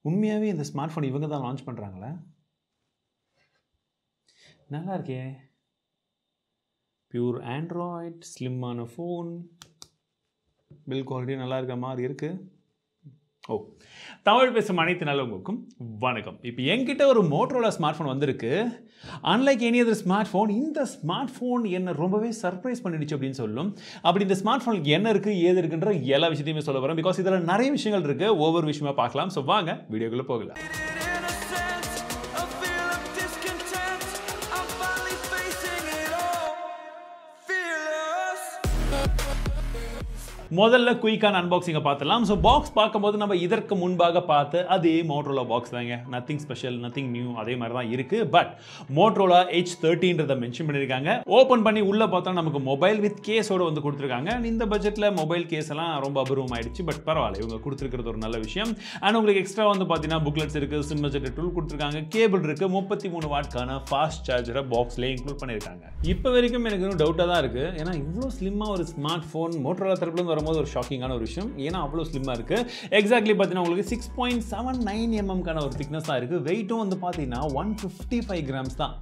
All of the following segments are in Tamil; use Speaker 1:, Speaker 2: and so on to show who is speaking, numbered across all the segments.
Speaker 1: உண்மையாகவே இந்த ஸ்மார்ட் ஃபோன் இவங்க தான் லான்ச் பண்ணுறாங்களா நல்லா இருக்கே பியூர் ஆண்ட்ராய்ட் ஸ்லிம்மான ஃபோன் பில் குவாலிட்டி நல்லா இருக்கிற மாதிரி இருக்குது ஓ தமிழ் பேசும் அனைத்து நல்லவங்களுக்கும் வணக்கம் இப்போ என்கிட்ட ஒரு மோட்டரோலா ஸ்மார்ட் ஃபோன் வந்திருக்கு unlike any other smart phone இந்த ஸ்மார்ட் ஃபோன் என்ன ரொம்பவே சர்ப்ரைஸ் பண்ணிடுச்சு அப்படின்னு சொல்லும் அப்படி இந்த ஸ்மார்ட் ஃபோனுக்கு என்ன இருக்குது ஏது இருக்குன்ற எல்லா விஷயத்தையுமே சொல்ல வரேன் பிகாஸ் இதில் நிறைய விஷயங்கள் இருக்குது ஒவ்வொரு விஷயமா பார்க்கலாம் ஸோ வாங்க வீடியோக்குள்ளே போகலாம்
Speaker 2: In a sense, a feel of discontent. I'm finally facing it all. Fearless.
Speaker 1: முதல்ல குயிக்கான அன்பாக்சிங்கை பார்த்துலாம் ஸோ பாக்ஸ் பார்க்கும்போது நம்ம இதற்கு முன்பாக பார்த்து அதே மோட்ரோலா பாக்ஸ் தாங்க நத்திங் ஸ்பெஷல் நத்திங் நியூ அதே மாதிரி தான் இருக்குது பட் மோட்ரோலா ஹெச் தேர்ட்டின்றதை மென்ஷன் பண்ணியிருக்காங்க ஓப்பன் பண்ணி உள்ளே பார்த்தா நமக்கு மொபைல் வித் கேஸோட வந்து கொடுத்துருக்காங்க And இந்த பட்ஜெட்டில் மொபைல் கேஸ் எல்லாம் ரொம்ப அபூர்வம் ஆயிடுச்சு பட் பரவாயில்ல இவங்க கொடுத்துருக்கிறது ஒரு நல்ல விஷயம் அண்ட் உங்களுக்கு எக்ஸ்ட்ரா வந்து பார்த்தீங்கன்னா புக்லெட்ஸ் இருக்குது சிம் பட்ஜெட் டூல் கொடுத்துருக்காங்க கேபிள் இருக்குது முப்பத்தி மூணு வாட்கான ஃபாஸ்ட் சார்ஜரை பாக்ஸ்லேயே இன்க்ளூட் பண்ணியிருக்காங்க இப்போ வரைக்கும் எனக்கு இன்னும் டவுட்டாக தான் இருக்குது ஏன்னா இவ்வளோ ஸ்லிம்மாக ஒரு ஸ்மார்ட் ஃபோன் மோட்டரோலா தரப்புலேருந்து வரும்போது ஒரு ஷாக்கிங்கான ஒரு விஷயம் ஏன்னா அவ்வளோ ஸ்லிம்மாக இருக்குது எக்ஸாக்ட்லி பார்த்தீங்கன்னா உங்களுக்கு சிக்ஸ் பாயிண்ட் செவன் நைன் எம்எம்க்கான ஒரு திக்னஸ் தான் இருக்குது வெயிட்டும் வந்து பார்த்தீங்கன்னா ஒன் ஃபிஃப்டி ஃபைவ் கிராம்ஸ் தான்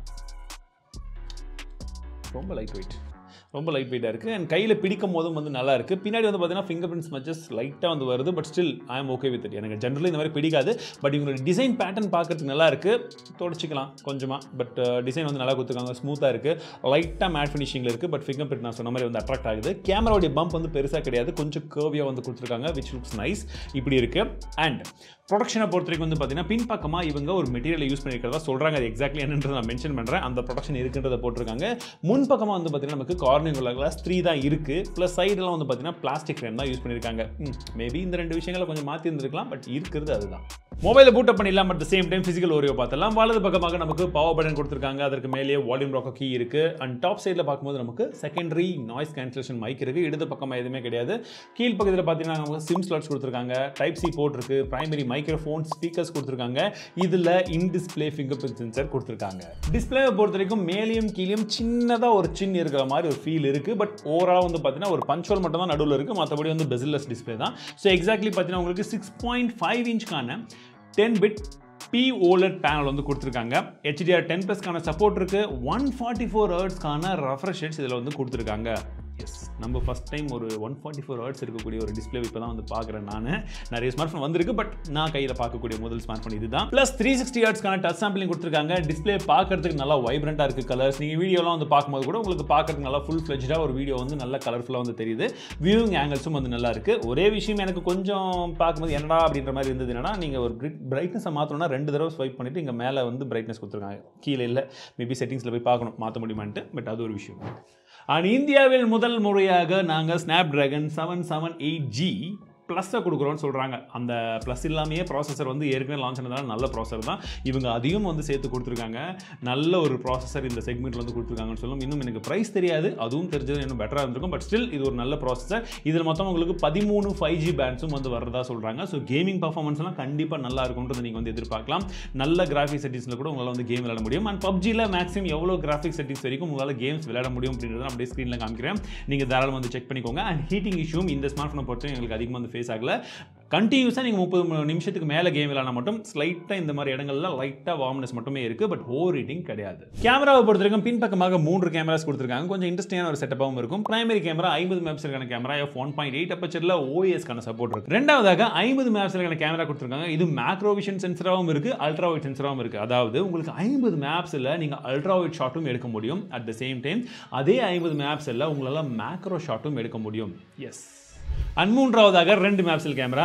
Speaker 1: ரொம்ப லைட் வெயிட் ரொம்ப லைட் வெயிட்டாக இருக்குது அண்ட் கையில் பிடிக்கும் போதும் வந்து நல்லா இருக்குது பின்னாடி வந்து பார்த்தீங்கன்னா ஃபிங்கர் பிரிண்ட்ஸ் மச்சஸ் லைட்டாக வந்து வருது but still I am okay with it எனக்கு ஜென்ரலி இந்த மாதிரி பிடிக்காது பட் இவங்களோட டிசைன் பேட்டர்ன் பார்க்கறதுக்கு நல்லா இருக்குது தொடச்சிக்கலாம் கொஞ்சமாக பட் டிசைன் வந்து நல்லா கொடுத்துருக்காங்க ஸ்மூத்தாக இருக்குது லைட்டாக மேட் ஃபினிஷிங்கில் இருக்குது பட் ஃபிங்கர் பிரிண்ட் நான் சொன்ன மாதிரி வந்து அட்ராக்ட் ஆகுது கேமராவுடைய பம்ப் வந்து பெருசாக கிடையாது கொஞ்சம் கேர்வியாக வந்து கொடுத்துருக்காங்க விச் லுக்ஸ் நைஸ் இப்படி இருக்குது அண்ட் ப்ரொடக்ஷனை பொறுத்த வரைக்கும் வந்து பார்த்தீங்கன்னா பின்பக்கமாக இவங்க ஒரு மெட்டீரியலை யூஸ் பண்ணியிருக்கிறதா சொல்கிறாங்க அது எக்ஸாக்ட்லி என்னன்றது நான் மென்ஷன் பண்ணுறேன் அந்த ப்ரொடக்ஷன் இருக்குன்றதை போட்டிருக்காங்க முன்பக்கமாக வந்து பார்த்தீங்கன்னா நமக்கு கார்னிங் உள்ள கிளாஸ் த்ரீ தான் இருக்குது ப்ளஸ் சைடெல்லாம் வந்து பார்த்தீங்கன்னா பிளாஸ்டிக் ஃப்ரேம் தான் யூஸ் பண்ணியிருக்காங்க மேபி இந்த ரெண்டு விஷயங்களை கொஞ்சம் மாற்றி இருந்திருக்கலாம் பட் இருக்கிறது அதுதான் மொபைலை பூட் அப் பண்ணிடலாம் பட் சேம் டைம் ஃபிசிக்கல் ஓரியோ பார்த்தலாம் வலது பக்கமாக நமக்கு பவர் பட்டன் கொடுத்துருக்காங்க அதற்கு மேலேயே வால்யூம் ராக்கர் கீ இருக்குது அண்ட் டாப் சைடில் பார்க்கும்போது நமக்கு செகண்டரி நாய்ஸ் கேன்சலேஷன் மைக் இருக்குது இடது பக்கமாக எதுவுமே கிடையாது கீழ் பக்கத்தில் பார்த்தீங்கன்னா நமக்கு சிம் ஸ்லாட்ஸ் கொடுத்துருக்காங்க டைப் சி போர்ட் இருக்குது பிரைமரி மைக்ரோஃபோன் ஸ்பீக்கர்ஸ் கொடுத்துருக்காங்க இதில் in display fingerprint sensor கொடுத்துருக்காங்க டிஸ்பிளேவை பொறுத்த வரைக்கும் மேலேயும் கீழேயும் சின்னதாக ஒரு சின் இருக்கிற மாதிரி ஒரு ஃபீல் இருக்குது பட் ஓவரால் வந்து பார்த்தீங்கன்னா ஒரு பஞ்சுவல் மட்டும் தான் நடுவில் இருக்குது மற்றபடி வந்து பெசில்லஸ் டிஸ்பிளே தான் ஸோ எக்ஸாக்ட்லி பார்த்தீங்கன்னா உங்களுக்கு சிக்ஸ் பாயிண்ட் ஃபைவ் இன்ச்க்கான ten bit P OLED panel வந்து கொடுத்துருக்காங்க ஹெச்டிஆர் டென் ப்ளஸ்க்கான சப்போர்ட் இருக்குது ஒன் ஃபார்ட்டி ஃபோர் ஹர்ட்ஸ்க்கான ரெஃப்ரெஷ் ஹெட்ஸ் இதில் வந்து கொடுத்துருக்காங்க எஸ் நம்ம ஃபஸ்ட் டைம் ஒரு ஒன் ஃபார்ட்டி ஃபோர் ஹர்ட்ஸ் இருக்கக்கூடிய ஒரு டிஸ்பிளே இப்போ தான் வந்து பார்க்குறேன் நான் நிறைய ஸ்மார்ட் ஃபோன் வந்திருக்கு பட் நான் கையில் பார்க்கக்கூடிய முதல் ஸ்மார்ட் ஃபோன் இதுதான் ப்ளஸ் த்ரீ சிக்ஸ்டி ஹர்ட்ஸ்க்கான டச் சாம்பிளிங் கொடுத்துருக்காங்க டிஸ்பிளே பார்க்கறதுக்கு நல்லா வைப்ரண்ட்டாக இருக்குது கலர்ஸ் நீங்கள் வீடியோலாம் வந்து பார்க்கும்போது கூட உங்களுக்கு பார்க்கறதுக்கு நல்லா ஃபுல் ஃப்ளெஜ்டாக ஒரு வீடியோ வந்து நல்லா கலர்ஃபுல்லாக வந்து தெரியுது வியூவிங் ஆங்கிள்ஸும் வந்து நல்லா இருக்குது ஒரே விஷயம் எனக்கு கொஞ்சம் பார்க்கும்போது என்னடா அப்படின்ற மாதிரி இருந்தது என்னன்னா நீங்கள் ஒரு பிரைட்னஸை மாற்றணும்னா ரெண்டு தடவை ஸ்வைப் பண்ணிவிட்டு இங்கே மேலே வந்து பிரைட்னஸ் கொடுத்துருக்காங்க கீழே இல்லை மேபி செட்டிங்ஸில் போய் பார்க்கணும் மாற்ற முடியுமான்ட்டு பட் அது ஒரு விஷயம் அண்ட் இந்தியாவில் முதல் முறையாக நாங்கள் Snapdragon seven seven eight G ப்ளஸ்ஸை கொடுக்குறோன்னு சொல்கிறாங்க அந்த ப்ளஸ் இல்லாமையே ப்ராசஸர் வந்து ஏற்கனவே லான்ச் ஆனதால நல்ல ப்ராசஸர் தான் இவங்க அதையும் வந்து சேர்த்து கொடுத்துருக்காங்க நல்ல ஒரு ப்ராசஸர் இந்த செக்மெண்ட்டில் வந்து கொடுத்துருக்காங்கன்னு சொல்லும் இன்னும் எனக்கு ப்ரைஸ் தெரியாது அதுவும் தெரிஞ்சது இன்னும் பெட்டராக இருந்திருக்கும் பட் ஸ்டில் இது ஒரு நல்ல ப்ராசஸர் இதில் மொத்தம் உங்களுக்கு பதிமூணு ஃபைவ் ஜி பேண்ட்ஸும் வந்து வரதா சொல்கிறாங்க ஸோ கேமிங் பர்ஃபார்மன்ஸ்லாம் கண்டிப்பாக நல்லா இருக்கும்ன்றது நீங்கள் வந்து எதிர்பார்க்கலாம் நல்ல கிராஃபிக் செட்டிங்ஸில் கூட உங்களால் வந்து கேம் விளையாட முடியும் அண்ட் பப்ஜியில் மேக்ஸிமம் எவ்வளோ கிராஃபிக் செட்டிங்ஸ் வரைக்கும் உங்களால் கேம்ஸ் விளையாட முடியும் அப்படின்றத நான் அப்படியே ஸ்க்ரீனில் காமிக்கிறேன் நீங்கள் தாராளம் வந்து செக் பண்ணிக்கோங்க அண்ட் ஹீட்டிங் இஷ்யூம் இந்த ஸ்மார்ட் ஃபோனை பொறுத்து எங்களுக்கு அதிகமாக வந்து ஃபேஸ் ஆகல கண்டினியூஸாக நீங்கள் முப்பது நிமிஷத்துக்கு மேலே கேம் விளையாட மட்டும் ஸ்லைட்டாக இந்த மாதிரி இடங்கள்ல லைட்டாக வார்ம்னஸ் மட்டுமே இருக்குது பட் ஓவர் ஹீட்டிங் கிடையாது கேமராவை பொறுத்த வரைக்கும் பின்பக்கமாக மூன்று கேமராஸ் கொடுத்துருக்காங்க கொஞ்சம் இன்ட்ரெஸ்டிங்கான ஒரு செட்டப்பாகவும் இருக்கும் பிரைமரி கேமரா ஐம்பது மேப்ஸ்க்கான camera F one point eight அப்பச்சரில் ஓஎஸ்க்கான சப்போர்ட் இருக்குது ரெண்டாவதாக ஐம்பது மேப்ஸ்க்கான கேமரா கொடுத்துருக்காங்க இது மேக்ரோவிஷன் சென்சராகவும் இருக்குது அல்ட்ராவைட் சென்சராகவும் இருக்குது அதாவது உங்களுக்கு ஐம்பது மேப்ஸில் நீங்கள் அல்ட்ராவைட் ஷாட்டும் எடுக்க முடியும் அட் த சேம் டைம் அதே ஐம்பது மேப்ஸில் உங்களால் மேக்ரோ ஷாட்டும் எடுக்க முடியும் எஸ் அண்ட் மூன்றாவதாக ரெண்டு மேப்ஸில் கேமரா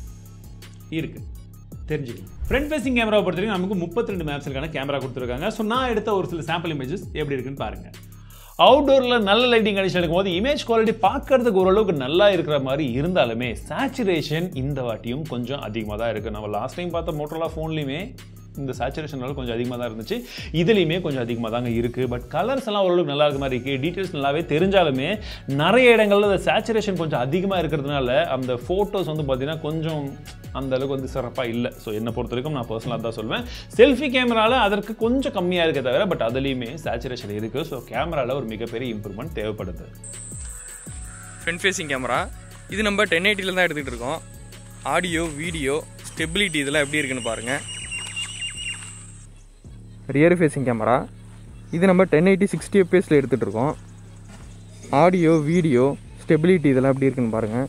Speaker 1: இருக்கு தெரிஞ்சுக்கலாம் ஃப்ரண்ட் ஃபேசிங் கேமரா பொறுத்த வரைக்கும் நமக்கு முப்பத்தி ரெண்டு மேப்ஸுக்கான கேமரா கொடுத்துருக்காங்க ஸோ நான் எடுத்த ஒரு சில சாம்பிள் இமேஜஸ் எப்படி இருக்குன்னு பாருங்கள் அவுட்டோரில் நல்ல லைட்டிங் கண்டிஷன் இருக்கும்போது இமேஜ் குவாலிட்டி பார்க்கறதுக்கு ஓரளவுக்கு நல்லா இருக்கிற மாதிரி இருந்தாலுமே சேச்சுரேஷன் இந்த வாட்டியும் கொஞ்சம் அதிகமாக தான் இருக்குது நம்ம லாஸ்ட் டைம் பார்த்த மோட்டோலா ஃபோன்லையுமே இந்த சேச்சுரேஷன் லெவல் கொஞ்சம் அதிகமாக தான் இருந்துச்சு இதுலேயுமே கொஞ்சம் அதிகமாக தாங்க இருக்குது பட் கலர்ஸ் எல்லாம் ஓரளவுக்கு நல்லா இருக்க மாதிரி இருக்குது டீட்டெயில்ஸ் நல்லாவே தெரிஞ்சாலுமே நிறைய இடங்கள்ல அந்த சேச்சுரேஷன் கொஞ்சம் அதிகமாக இருக்கிறதுனால அந்த ஃபோட்டோஸ் வந்து பார்த்தீங்கன்னா கொஞ்சம் அந்த அளவுக்கு வந்து சிறப்பாக இல்லை ஸோ என்னை பொறுத்த வரைக்கும் நான் பர்சனலாக தான் சொல்வேன் செல்ஃபி கேமராவில் அதற்கு கொஞ்சம் கம்மியாக இருக்க தவிர பட் அதுலேயுமே சேச்சுரேஷன் இருக்குது ஸோ கேமராவில் ஒரு மிகப்பெரிய இம்ப்ரூவ்மெண்ட் தேவைப்படுது
Speaker 3: ஃப்ரண்ட் ஃபேஸிங் கேமரா இது நம்ம டென் எயிட்டியில் தான் எடுத்துகிட்டு இருக்கோம் ஆடியோ வீடியோ ஸ்டெபிலிட்டி இதெல்லாம் எப்படி இருக்குன்னு பாருங்கள் ரியர் ஃபேஸிங் கேமரா இது நம்ம டென் எயிட்டி சிக்ஸ்டி எஃப்பிஎஸில் எடுத்துகிட்டு இருக்கோம் ஆடியோ வீடியோ ஸ்டெபிலிட்டி இதெல்லாம் எப்படி இருக்குன்னு பாருங்கள்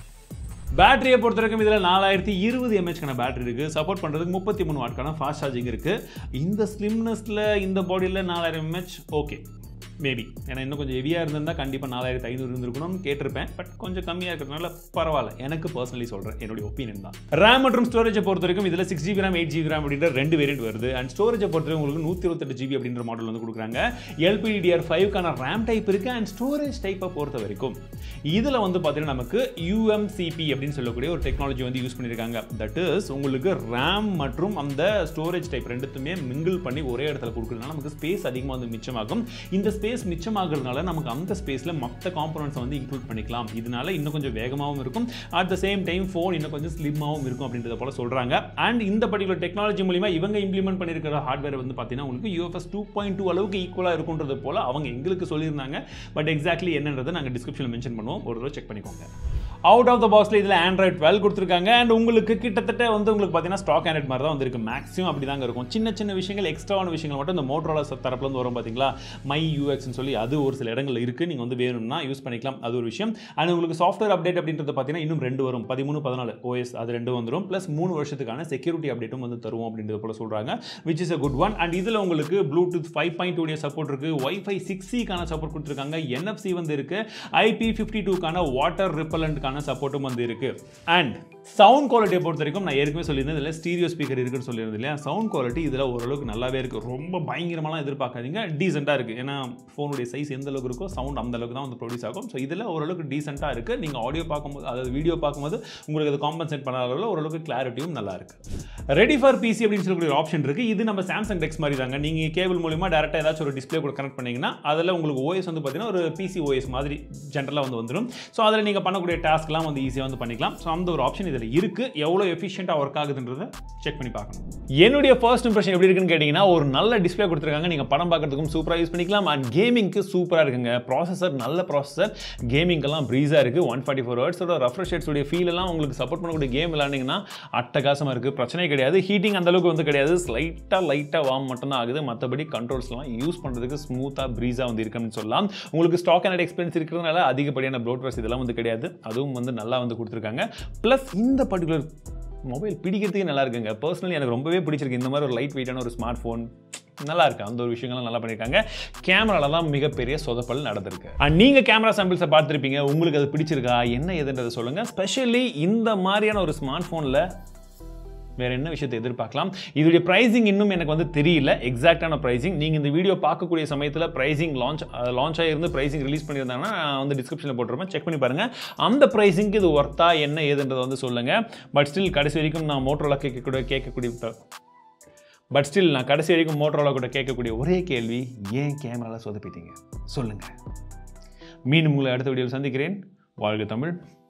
Speaker 1: பேட்டரியை பொறுத்த வரைக்கும் இதில் நாலாயிரத்தி இருபது எம்ஹெச்க்கான பேட்டரி இருக்குது சப்போர்ட் பண்ணுறதுக்கு முப்பத்தி மூணு வாட்க்கான ஃபாஸ்ட் சார்ஜிங் இருக்குது இந்த ஸ்லிம்னஸில் இந்த பாடியில் நாலாயிரம் எம்ஹெச் ஓகே மேபி ஏன்னா இன்னும் கொஞ்சம் ஹெவியாக இருந்திருந்தா கண்டிப்பாக நாலாயிரத்தி ஐநூறு இருந்திருக்கணும்னு கேட்டிருப்பேன் பட் கொஞ்சம் கம்மியாக இருக்கிறதுனால பரவாயில்ல எனக்கு பர்சனலி சொல்கிறேன் என்னுடைய ஒப்பீனியன் தான் ரேம் மற்றும் ஸ்டோரேஜை பொறுத்த வரைக்கும் இதில் six GB RAM eight GB RAM அப்படின்ற ரெண்டு வேரியன்ட் வருது அண்ட் ஸ்டோரேஜை பொறுத்த வரைக்கும் உங்களுக்கு நூற்றி இருபத்தெட்டு ஜிபி அப்படின்ற மாடல் வந்து கொடுக்குறாங்க எல்பிடிஆர் ஃபைவ்க்கான ரேம் டைப் இருக்குது அண்ட் ஸ்டோரேஜ் டைப்பை பொறுத்த வரைக்கும் இதில் வந்து பார்த்தீங்கன்னா நமக்கு யூஎம்சிபி அப்படின்னு சொல்லக்கூடிய ஒரு டெக்னாலஜி வந்து யூஸ் பண்ணியிருக்காங்க தட் இஸ் உங்களுக்கு ரேம் மற்றும் அந்த ஸ்டோரேஜ் டைப் ரெண்டுத்துமே மிங்கிள் பண்ணி ஒரே இடத்துல கொடுக்குறதுனால நமக்கு ஸ்பேஸ் அதிகமாக வந்து மிச்சமாகும் இந்த ஸ்பேஸ் மிச்சமாகிறதுனால நமக்கு அந்த ஸ்பேஸில் மற்ற காம்பனன்ட்ஸை வந்து இன்க்ளூட் பண்ணிக்கலாம் இதனால இன்னும் கொஞ்சம் வேகமாகவும் இருக்கும் at the same time phone இன்னும் கொஞ்சம் ஸ்லிம்மாகவும் இருக்கும் அப்படின்றத போல சொல்கிறாங்க அண்ட் இந்த பர்டிகுலர் டெக்னாலஜி மூலிமா இவங்க இம்ப்ளிமெண்ட் பண்ணியிருக்கிற ஹார்ட்வேர் வந்து பார்த்தீங்கன்னா உங்களுக்கு யூஎஃப்எஸ் டூ பாயிண்ட் டூ அளவுக்கு ஈக்குவலாக இருக்குன்றது போல அவங்க எங்களுக்கு சொல்லியிருந்தாங்க பட் எக்ஸாக்ட்லி என்னன்றதை நாங்கள் டிஸ்கிரிப்ஷனில் மென்ஷன் பண்ணுவோம் ஒரு தடவை செக் பண்ணிக்கோங்க அவுட் ஆஃப் த பாக்ஸில் இதில் ஆண்ட்ராய்ட் டுவெல் கொடுத்துருக்காங்க அண்ட் உங்களுக்கு கிட்டத்தட்ட வந்து உங்களுக்கு பார்த்தீங்கன்னா ஸ்டாக் ஆண்ட்ராய்ட் மாதிரி தான் வந்திருக்கு மேக்ஸிமம் அப்படி தாங்க இருக்கும் சின்ன சின்ன விஷயங்கள் எக்ஸ்ட்ராவான விஷயங்கள் மட்டும் இந்த மோட்டரோலா தரப்புலேருந்து வரும் பார்த்தீங்களா மை யூஎக்ஸ்னு சொல்லி அது ஒரு சில இடங்கள் இருக்குது நீங்கள் வந்து வேணும்னா யூஸ் பண்ணிக்கலாம் அது ஒரு விஷயம் அண்ட் உங்களுக்கு சாஃப்ட்வேர் அப்டேட் அப்படின்றது பார்த்தீங்கன்னா இன்னும் ரெண்டு வரும் பதிமூணு பதினாலு ஓஎஸ் அது ரெண்டு வந்துடும் ப்ளஸ் மூணு வருஷத்துக்கான செக்யூரிட்டி அப்டேட்டும் வந்து தருவோம் அப்படின்றது போல சொல்கிறாங்க which is a good one and இதில் உங்களுக்கு ப்ளூடூத் ஃபைவ் பாயிண்ட் டூடிய சப்போர்ட் இருக்குது ஒய்ஃபை சிக்ஸ் சிக்கான சப்போர்ட் கொடுத்துருக்காங்க என்எஃப்சி வந்து இருக்குது ஐபி ஃபிஃப்டி டூக்கான வாட்டர் ரிப்பலண்ட்கான சப்போர்ட்டும் வந்து இருக்குது அண்ட் சவுண்ட் குவாலிட்டியை பொறுத்த வரைக்கும் நான் ஏற்கனவே சொல்லியிருந்தேன் இதில் ஸ்டீரியோ ஸ்பீக்கர் இருக்குன்னு சொல்லியிருந்தேன் இல்லையா சவுண்ட் குவாலிட்டி இதில் ஓரளவுக்கு நல்லாவே இருக்குது ரொம்ப பயங்கரமாலாம் எதிர்பார்க்காதீங்க டீசெண்டாக இருக்குது ஏன்னா ஃபோனுடைய சைஸ் எந்த அளவுக்கு இருக்கோ சவுண்ட் அந்த அளவுக்கு தான் வந்து ப்ரொடியூஸ் ஆகும் ஸோ இதில் ஓரளவுக்கு டீசெண்டாக இருக்குது நீங்கள் ஆடியோ பார்க்கும்போது அதாவது வீடியோ பார்க்கும்போது உங்களுக்கு அது காம்பன்சேட் பண்ண அளவில் ஓரளவுக்கு கிளாரிட்டியும் நல்லா இருக்குது ரெடி ஃபார் பிசி அப்படின்னு சொல்லக்கூடிய ஒரு ஆப்ஷன் இருக்குது இது நம்ம சாம்சங் டெக்ஸ் மாதிரி தாங்க நீங்கள் கேபிள் மூலிமா டேரெக்டாக ஏதாச்சும் ஒரு டிஸ்பிளே கூட கனெக்ட் பண்ணீங்கன்னா அதில் உங்களுக்கு ஓஎஸ் வந்து பார்த்தீங்கன்னா ஒரு பிசி ஓஎஸ் மாதிரி ஜென்ரலாக வந்து வந்துடும் ஸோ அதில் நீங்கள் பண்ணக்கூடிய டாஸ்க்லாம் வந்து ஈஸியாக வந்து பண்ணிக்கலாம் ஸோ அந்த ஒரு ஆப்ஷன் இதில் இருக்குது எவ்வளோ எஃபிஷியண்ட்டாக ஒர்க் ஆகுதுன்றதை செக் பண்ணி பார்க்கணும் என்னுடைய ஃபர்ஸ்ட் இம்ப்ரெஷன் எப்படி இருக்குன்னு கேட்டிங்கன்னா ஒரு நல்ல டிஸ்பிளே கொடுத்துருக்காங்க நீங்கள் படம் பார்க்கறதுக்கும் சூப்பராக யூஸ் பண்ணிக்கலாம் அண்ட் கேமிங்க்கு சூப்பராக இருக்குங்க ப்ராசஸர் நல்ல ப்ராசஸர் கேமிங்கெல்லாம் ப்ரீஸாக இருக்குது ஒன் ஃபார்ட்டி ஃபோர் ஹவர்ஸோட ரெஃப்ரெஷேட்ஸுடைய ஃபீல் எல்லாம் உங்களுக்கு சப்போர்ட் பண்ணக்கூடிய கேம் விளாண்டிங்கன்னா அட்டகாசமாக இருக்குது பிரச்சனை கிடையாது ஹீட்டிங் அந்த அளவுக்கு வந்து கிடையாது ஸ்லைட்டாக லைட்டாக வார்ம் மட்டும்தான் ஆகுது மற்றபடி கண்ட்ரோல்ஸ்லாம் யூஸ் பண்ணுறதுக்கு ஸ்மூத்தாக ப்ரீஸாக வந்து இருக்குன்னு சொல்லலாம் உங்களுக்கு ஸ்டாக் அண்ட் எக்ஸ்பென்ஸ் இருக்கிறதுனால அதிகப்படியான ப்ளோட்வர்ஸ் இதெல்லாம் வந்து கிடையாது அதுவும் வந்து நல்லா வந்து கொடுத்துருக்காங்க ப்ளஸ் இந்த பர்டிகுலர் மொபைல் பிடிக்கிறதுக்கே நல்லா இருக்குங்க பர்சனலி எனக்கு ரொம்பவே பிடிச்சிருக்கு இந்த மாதிரி ஒரு லைட் வெயிட்டான ஒரு ஸ்மார்ட் ஃபோன் நல்லா இருக்கு அந்த ஒரு விஷயங்கள்லாம் நல்லா பண்ணியிருக்காங்க கேமரால தான் மிகப்பெரிய சொதப்பல் நடந்திருக்கு அண்ட் நீங்கள் கேமரா சாம்பிள்ஸை பார்த்துருப்பீங்க உங்களுக்கு அது பிடிச்சிருக்கா என்ன ஏதுன்றதை சொல்லுங்கள் ஸ்பெஷலி இந்த மாதிரியான ஒரு ஸ்மார்ட் ஃபோனில் வேறு என்ன விஷயத்தை எதிர்பார்க்கலாம் இதோடைய ப்ரைஸிங் இன்னும் எனக்கு வந்து தெரியல எக்ஸாக்டான ப்ரைஸிங் நீங்கள் இந்த வீடியோ பார்க்கக்கூடிய சமயத்தில் ப்ரைஸிங் லான்ச் லான்ச் ஆகிருந்து ப்ரைஸிங் ரிலீஸ் பண்ணியிருந்தாங்கன்னா நான் வந்து டிஸ்கிரிப்ஷனில் போட்டுருப்பேன் செக் பண்ணி பாருங்கள் அந்த ப்ரைஸிங்க்கு இது ஒர்த்தா என்ன ஏதுன்றதை வந்து சொல்லுங்கள் பட் ஸ்டில் கடைசி வரைக்கும் நான் மோட்டரோலா கேட்கக்கூடிய கேட்கக்கூடிய பட் ஸ்டில் நான் கடைசி வரைக்கும் மோட்டரோலா கூட கேட்கக்கூடிய ஒரே கேள்வி ஏன் கேமராவில் சொதப்பிட்டீங்க சொல்லுங்கள் மீண்டும் உங்களை அடுத்த வீடியோவில் சந்திக்கிறேன் வாழ்க தமிழ்